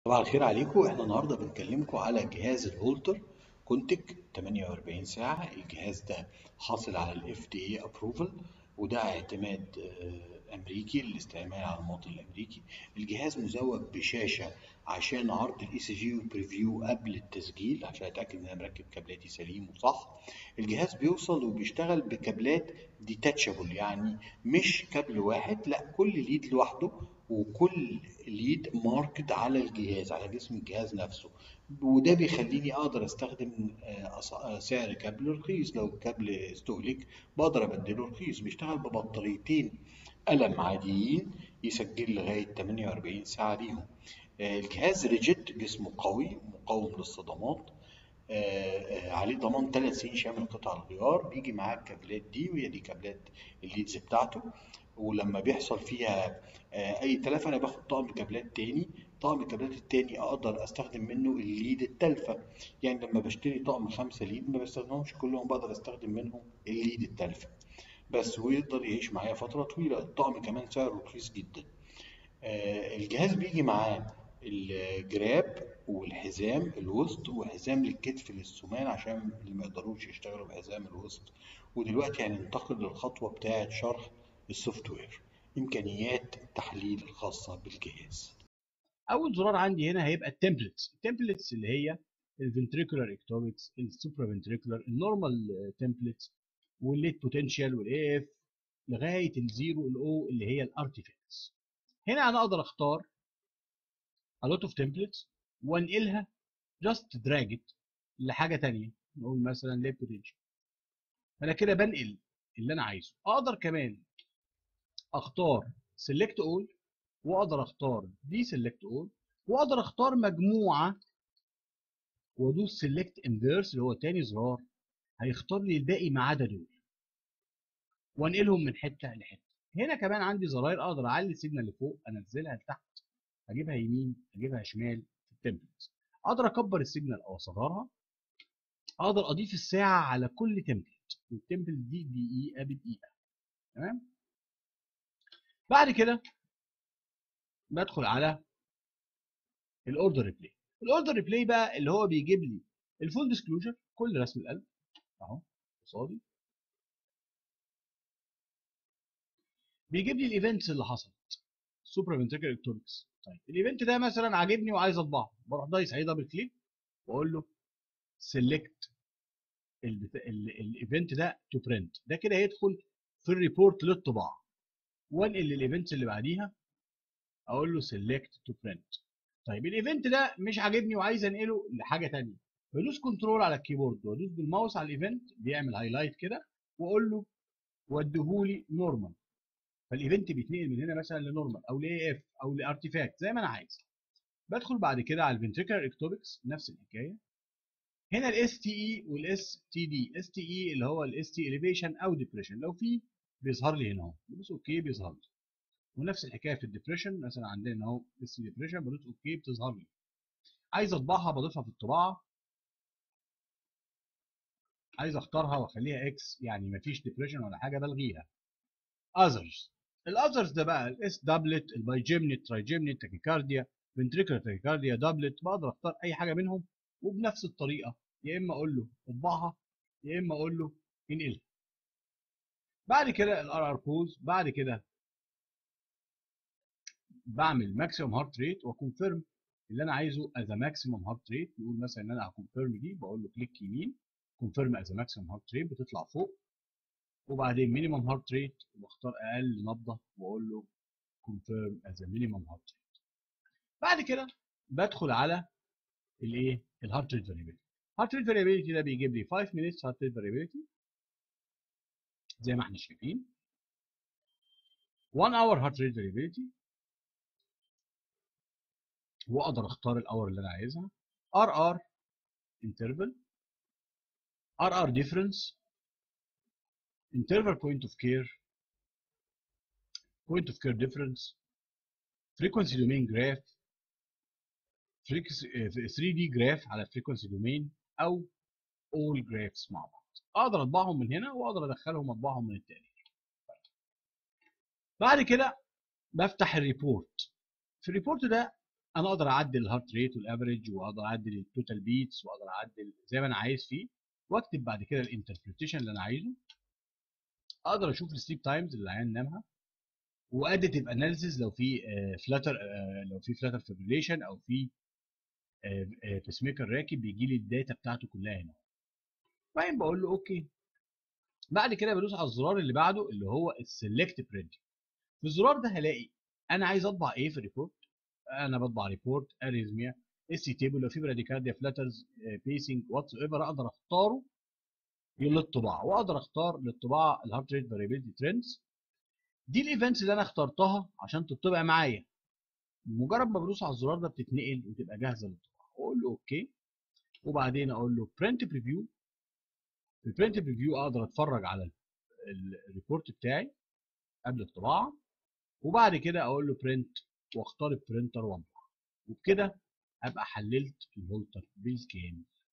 طبعا الخير عليكم احنا النهارده بنكلمكم على جهاز الهولتر كونتك 48 ساعة الجهاز ده حاصل على الاف دي اي ابروفل وده اعتماد آه، امريكي للاستعمال على المواطن الامريكي الجهاز مزود بشاشة عشان عرض الاي سي جي وبريفيو قبل التسجيل عشان اتاكد ان انا مركب كابلاتي سليم وصح الجهاز بيوصل وبيشتغل بكابلات ديتاتشابل يعني مش كابل واحد لا كل ليد لوحده وكل ليد ماركد على الجهاز على جسم الجهاز نفسه وده بيخليني اقدر استخدم آه، أص- آه، سعر كابل رخيص لو الكابل استهلك بقدر ابدله رخيص بيشتغل ببطاريتين قلم عاديين يسجل لغاية 48 ساعة ليهم آه، الجهاز ريجيت جسمه قوي مقاوم للصدمات آه، آه، عليه ضمان ثلاث سنين شامل قطع الغيار بيجي معاه الكابلات دي وهي دي كابلات الليدز بتاعته ولما بيحصل فيها آه، اي تلف انا باخد طقم كابلات تاني طقم الكابلات التاني اقدر استخدم منه الليد التالفه يعني لما بشتري طقم خمسة ليد ما بستخدمهمش كلهم بقدر استخدم منهم الليد التالفه بس ويقدر يعيش معايا فتره طويله الطقم كمان سعره رخيص جدا آه، الجهاز بيجي معاه الجراب والحزام الوسط وحزام للكتف للسمان عشان اللي ما يقدروش يشتغلوا بحزام الوسط ودلوقتي هننتقل للخطوة بتاعة شرح السوفت وير إمكانيات التحليل الخاصة بالجهاز اول زرار عندي هنا هيبقى التمبلتس التمبلتس اللي هي الفنتريكولار اكتوبكس السوبرا فنتريكولار النورمال تمبلتس والليت بوتنشال والاي اف لغايه الزيرو الاو اللي هي الارتيفاكتس هنا انا اقدر اختار a lot of templates وانقلها just drag it لحاجه تانية نقول مثلا ليت بوتنشال انا كده بنقل اللي انا عايزه اقدر كمان اختار select all واقدر اختار دي سيلكت اول واقدر اختار مجموعه وادوس سيلكت انفيرس اللي هو تاني زرار هيختار لي الباقي ما عدا دول وانقلهم من حته لحته هنا كمان عندي زراير اقدر اعلي السيجنال لفوق انزلها لتحت اجيبها يمين اجيبها شمال في التمبلت اقدر اكبر السيجنال او اصغرها اقدر اضيف الساعه على كل تمبلت والتمبلت دي دقيقه بدقيقه تمام بعد كده بدخل على الاوردر ريبلاي الاوردر ريبلاي بقى اللي هو بيجيب لي الفول ديسكلوجر كل رسم القلب اهو قصادي بيجيب لي الايفنتس اللي حصلت سوبر فنتريكال الكترونكس طيب الايفنت ده مثلا عاجبني وعايز اطبعه بروح دايس عليه دبل كليك واقول له سيلكت الايفنت ده تو برنت ده كده يدخل في الريبورت للطباعه وانقل للايفنتس اللي بعديها اقول له سيلكت تو برنت طيب الايفنت ده مش عاجبني وعايز انقله لحاجه ثانيه بدوس كنترول على الكيبورد وادوس بالماوس على الايفنت بيعمل هايلايت كده واقول له وديهولي نورمال فالايفنت بيتنقل من هنا مثلا لنورمال او لاي اف او لارتيفاكت زي ما انا عايز بدخل بعد كده على الفنتريكولار اكتوبكس نفس الحكايه هنا الاس تي اي والاس تي دي اس تي اي اللي هو الاس تي اليفيشن او ديبريشن لو في بيظهر لي هنا اهو بدوس اوكي بيظهر لي ونفس الحكايه في الديبريشن مثلا عندنا اهو اس ديبريشن بدوس اوكي بتظهر لي عايز اطبعها بضيفها في الطباعه عايز اختارها واخليها اكس يعني مفيش ديبريشن ولا حاجه بلغيها اذرز الاذرز ده بقى الاس دبلت البايجيمنت ترايجيمنت تاكيكارديا فنتريكولار تاكيكارديا دبلت بقدر اختار اي حاجه منهم وبنفس الطريقه يا اما اقول له اطبعها يا اما اقول له انقلها بعد كده الار ار بوز بعد كده بعمل ماكسيمم هارت ريت واكونفيرم اللي انا عايزه از ماكسيمم هارت ريت نقول مثلا ان انا هكونفيرم دي بقول له كليك يمين كونفيرم از ماكسيمم هارت ريت بتطلع فوق وبعدين مينيمم هارت ريت واختار اقل نبضه واقول له كونفيرم از مينيمم هارت ريت بعد كده بدخل على الايه الهارت ريت فاريبيليتي هارت ريت فاريبيليتي ده بيجيب لي 5 minutes هارت ريت فاريبيليتي زي ما احنا شايفين 1 hour heart rate variability واقدر اختار الاور اللي انا عايزها ار ار interval ار ار difference interval point of care point of care difference frequency domain graph 3D graph على frequency domain او all graphs مع بعض اقدر اطبعهم من هنا واقدر ادخلهم اطبعهم من التاني بعد كده بفتح الريبورت في الريبورت ده انا اقدر اعدل الهارت ريت والافريج واقدر اعدل التوتال بيتس واقدر اعدل زي ما انا عايز فيه واكتب بعد كده الانتربريتيشن اللي انا عايزه اقدر اشوف السليب تايمز اللي العيان نامها واديتيف اناليسيز لو في فلاتر لو في فلاتر فيبريليشن او في بيس ميكر راكب بيجي لي الداتا بتاعته كلها هنا بعدين بقول له اوكي بعد كده بدوس على الزرار اللي بعده اللي هو السلكت برنت في الزرار ده هلاقي انا عايز اطبع ايه في الريبورت انا بطبع ريبورت اريزميا اس سي تيبل لو في براديكارديا فلاترز بيسنج واتس ايفر اقدر اختاره للطباعه واقدر اختار للطباعه الهارت ريت فاريبيلتي ترندز دي الايفنتس اللي انا اخترتها عشان تطبع معايا مجرد ما بدوس على الزرار ده بتتنقل وتبقى جاهزه للطباعه واقول له اوكي وبعدين اقول له برنت بريفيو في البرنت بريفيو اقدر اتفرج على الريبورت بتاعي قبل الطباعه وبعد كده اقول له برنت واختار البرنتر واطبع وبكده ابقى حللت الهولتر بالكامل